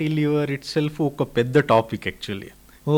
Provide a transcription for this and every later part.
Fatty liver it itself ఒక పెద్ద topic actually oh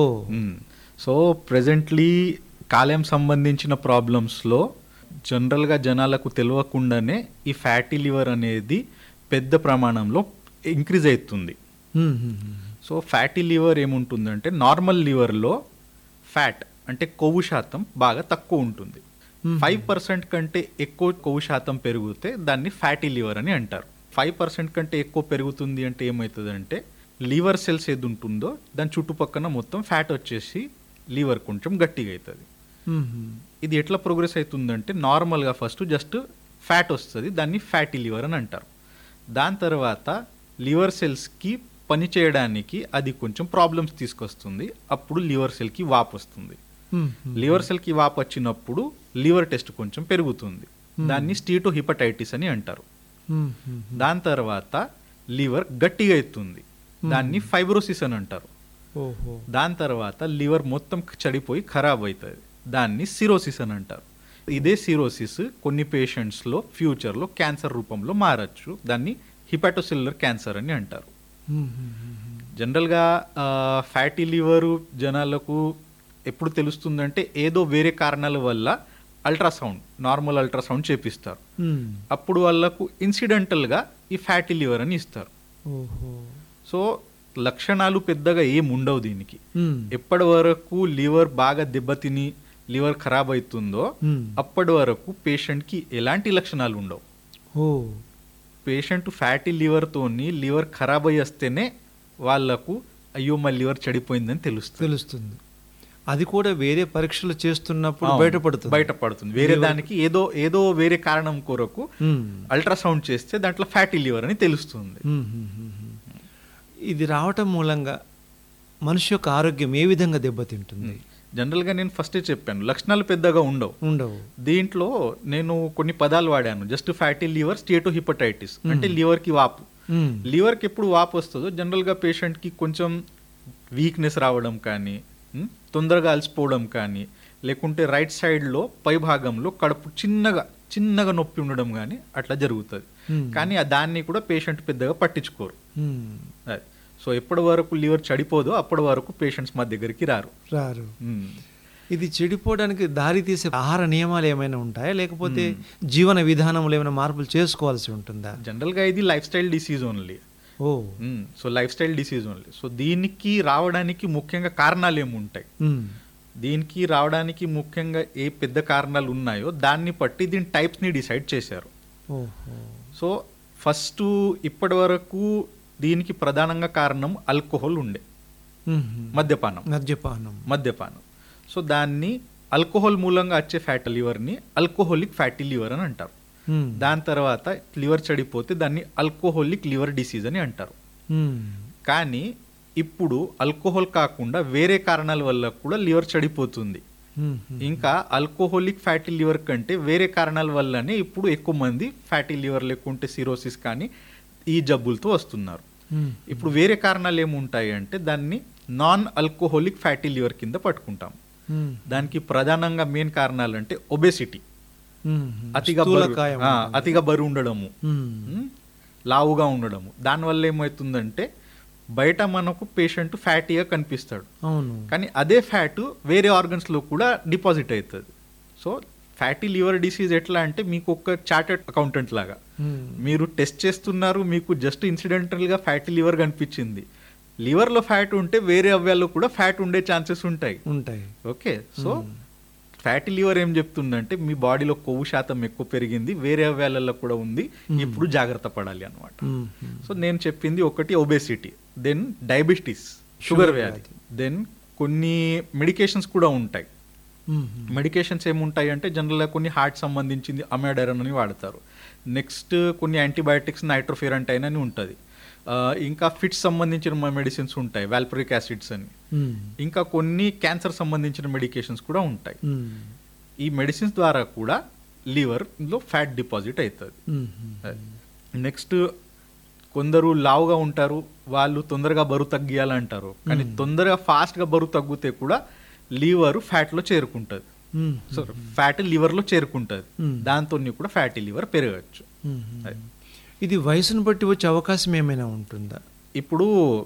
so presently కాలేయం సంబంధించిన ప్రాబ్లమ్స్లో జనరల్గా జనాలకు తెలియకుండానే ఈ ఫ్యాటీ లివర్ అనేది పెద్ద ప్రమాణంలో ఇంక్రీజ్ అవుతుంది hmm, hmm, hmm. So fatty liver ఏముంటుందంటే నార్మల్ లివర్లో ఫ్యాట్ అంటే కొవ్వు శాతం బాగా తక్కువ ఉంటుంది మ్మ్. ఫైవ్ పర్సెంట్ కంటే ఎక్కువ కొవ్వు శాతం పెరిగితే దాన్ని ఫ్యాటీ లివర్ అని అంటారు ఫైవ్ పర్సెంట్ కంటే ఎక్కువ పెరుగుతుంది అంటే ఏమవుతుందంటే లివర్ సెల్స్ ఏది ఉంటుందో దాని చుట్టుపక్కన మొత్తం ఫ్యాట్ వచ్చేసి లివర్ కొంచెం గట్టిగా అవుతుంది మ్మ్, మ్మ్. ఇది ఎట్లా ప్రోగ్రెస్ అవుతుందంటే నార్మల్గా ఫస్ట్ జస్ట్ ఫ్యాట్ వస్తుంది దాన్ని ఫ్యాటీ లివర్ అని అంటారు దాని తర్వాత లివర్ సెల్స్కి పని చేయడానికి అది కొంచెం ప్రాబ్లమ్స్ తీసుకొస్తుంది అప్పుడు లివర్ సెల్కి వాపు వస్తుంది మ్మ్, మ్మ్. లివర్ సెల్కి వాపు వచ్చినప్పుడు లివర్ టెస్ట్ కొంచెం పెరుగుతుంది దాన్ని స్టీటో హిపటైటిస్ అని అంటారు మ్మ్, మ్మ్. దాని తర్వాత లివర్ గట్టిగా అవుతుంది దాన్ని ఫైబ్రోసిస్ అని అంటారు ఓహో దాని తర్వాత లివర్ మొత్తం చెడిపోయి ఖరాబ్ అవుతుంది దాన్ని సిరోసిస్ అని అంటారు ఇదే సిరోసిస్ కొన్ని పేషెంట్స్లో ఫ్యూచర్లో క్యాన్సర్ రూపంలో మారచ్చు దాన్ని హిపాటోసిల్లర్ క్యాన్సర్ అని అంటారు మ్మ్, మ్మ్, మ్మ్. జనరల్గా ఫ్యాటీ లివర్ జనాలకు ఎప్పుడు తెలుస్తుందంటే ఏదో వేరే కారణాల వల్ల అల్ట్రాసౌండ్ నార్మల్ అల్ట్రాసౌండ్ చేపిస్తారు మ్మ్. అప్పుడు వాళ్ళకు ఇన్సిడెంటల్గా ఈ ఫ్యాటీ లివర్ అని ఇస్తారు ఓహో సో లక్షణాలు పెద్దగా ఏం ఉండవు దీనికి మ్మ్. ఎప్పటి వరకు లివర్ బాగా దెబ్బతిని లివర్ ఖరాబ్ అవుతుందో మ్మ్. అప్పటి వరకు పేషెంట్కి ఎలాంటి లక్షణాలు ఉండవు ఓ పేషెంట్ ఫ్యాటీ లివర్తోని లివర్ ఖరాబ్ అయ్యి వస్తేనే వాళ్ళకు అయ్యో మా లివర్ చెడిపోయిందని తెలుస్తుంది తెలుస్తుంది అది కూడా వేరే పరీక్షలు చేస్తున్నప్పుడు అవును, బయటపడుతుంది బయటపడుతుంది వేరే దానికి ఏదో ఏదో వేరే కారణం కొరకు మ్మ్. అల్ట్రాసౌండ్ చేస్తే దాంట్లో ఫ్యాటీ లివర్ అని తెలుస్తుంది మ్మ్, మ్మ్, మ్మ్, మ్మ్. ఇది రావటం మూలంగా మనిషి యొక్క ఆరోగ్యం ఏ విధంగా దెబ్బతింటుంది జనరల్గా నేను ఫస్టే చెప్పాను లక్షణాలు పెద్దగా ఉండవు ఉండవు దీంట్లో నేను కొన్ని పదాలు వాడాను just fatty liver steatohepatitis అంటే లివర్ కి వాపు మ్మ్. లివర్కి ఎప్పుడు వాపు వస్తుందో జనరల్గా పేషెంట్కి కొంచెం వీక్నెస్ రావడం కానీ ఉమ్, తొందరగా అలసిపోవడం కానీ లేకుంటే రైట్ సైడ్లో పై భాగంలో కడుపు చిన్నగా చిన్నగా నొప్పి ఉండడం కానీ అట్లా జరుగుతుంది Hmm. కానీ ఆ దాన్ని కూడా పేషెంట్ పెద్దగా పట్టించుకోరు మ్మ్. అది. సో ఎప్పటి వరకు లివర్ చెడిపోదో అప్పటి వరకు పేషెంట్స్ మా దగ్గరికి రారు రారు ఉమ్. ఇది చెడిపోవడానికి దారి తీసే ఆహార నియమాలు ఏమైనా ఉంటాయా లేకపోతే జీవన విధానంలో ఏమైనా మార్పులు చేసుకోవాల్సి ఉంటుందా జనరల్గా ఇది lifestyle disease only oh so lifestyle disease only so దీనికి రావడానికి ముఖ్యంగా కారణాలు ఏముంటాయి మ్మ్. దీనికి రావడానికి ముఖ్యంగా ఏ పెద్ద కారణాలు ఉన్నాయో దాన్ని బట్టి దీని టైప్స్ని డిసైడ్ చేశారు ఓహో సో ఫస్ట్ ఇప్పటి వరకు దీనికి ప్రధానంగా కారణం ఆల్కహాల్ ఉండే మ్మ్. మద్యపానం మద్యపానం మద్యపానం సో దాన్ని ఆల్కహాల్ మూలంగా వచ్చే ఫ్యాటీ లివర్ని ఆల్కహాలిక్ ఫ్యాటీ లివర్ అని అంటారు మ్మ్. దాని తర్వాత లివర్ చెడిపోతే దాన్ని ఆల్కహాలిక్ లివర్ డిసీజ్ అని అంటారు మ్మ్. కానీ ఇప్పుడు ఆల్కహాల్ కాకుండా వేరే కారణాల వల్ల కూడా లివర్ చెడిపోతుంది మ్మ్. ఇంకా ఆల్కహాలిక్ ఫ్యాటీ లివర్ కంటే వేరే కారణాల వల్లనే ఇప్పుడు ఎక్కువ మంది ఫ్యాటీ లివర్ లేకుంటే సిరోసిస్ కానీ ఈ జబ్బులతో వస్తున్నారు మ్మ్. ఇప్పుడు వేరే కారణాలు ఏముంటాయి అంటే దాన్ని నాన్ ఆల్కహాలిక్ ఫ్యాటీ లివర్ కింద పట్టుకుంటాం మ్మ్. దానికి ప్రధానంగా మెయిన్ కారణాలు అంటే ఒబేసిటీ మ్మ్. అతిగా బరువు స్థూలకాయం ఆ, ఉంటుంది. అతిగా బరువు ఉండడము మ్మ్. ఉమ్, లావుగా ఉండడము దానివల్ల ఏమవుతుందంటే బయట మనకు పేషెంట్ ఫ్యాటీగా కనిపిస్తాడు అవును కానీ అదే ఫ్యాట్ వేరే ఆర్గన్స్లో కూడా డిపాజిట్ అవుతుంది సో ఫ్యాటీ లివర్ డిసీజ్ ఎట్లా అంటే మీకు ఒక చార్టెడ్ అకౌంటెంట్ లాగా మ్మ్. మీరు టెస్ట్ చేస్తున్నారు మీకు జస్ట్ ఇన్సిడెంటల్గా ఫ్యాటీ లివర్ కనిపించింది లివర్లో ఫ్యాట్ ఉంటే వేరే అవయాల్లో కూడా ఫ్యాట్ ఉండే ఛాన్సెస్ ఉంటాయి ఉంటాయి ఓకే సో ఫ్యాటీ లివర్ ఏం చెప్తుందంటే మీ బాడీలో కొవ్వు శాతం ఎక్కువ పెరిగింది వేరే అవయాలలో కూడా ఉంది ఇప్పుడు జాగ్రత్త పడాలి అనమాట మ్మ్. సో నేను చెప్పింది ఒకటి ఒబేసిటీ దెన్ డయాబెటీస్ షుగర్ వ్యాధి దెన్ కొన్ని మెడికేషన్స్ కూడా ఉంటాయి మ్మ్. మెడికేషన్స్ ఏముంటాయి అంటే జనరల్గా కొన్ని హార్ట్ సంబంధించింది అమెడరన్ అని వాడతారు నెక్స్ట్ కొన్ని యాంటీబయాటిక్స్ నైట్రోఫెరంటైన్ అని ఉంటుంది ఆ, ఇంకా ఫిట్స్ సంబంధించిన మెడిసిన్స్ ఉంటాయి వాల్పరిక్ యాసిడ్స్ అని మ్మ్. ఇంకా కొన్ని క్యాన్సర్ సంబంధించిన మెడికేషన్స్ కూడా ఉంటాయి మ్మ్. ఈ మెడిసిన్స్ ద్వారా కూడా లివర్లో ఫ్యాట్ డిపాజిట్ అవుతుంది మ్మ్. నెక్స్ట్ కొందరు లావుగా ఉంటారు వాళ్ళు తొందరగా బరువు తగ్గియాలంటారు కానీ తొందరగా ఫాస్ట్గా బరువు తగ్గితే కూడా లివర్ ఫ్యాట్లో చేరుకుంటుంది మ్మ్. సో ఫ్యాట్ లివర్లో చేరుకుంటుంది Hmm. దాంతో కూడా ఫ్యాటీ లివర్ పెరగచ్చు మ్మ్. ఇది వయసును బట్టి వచ్చే అవకాశం ఏమైనా ఉంటుందా ఇప్పుడు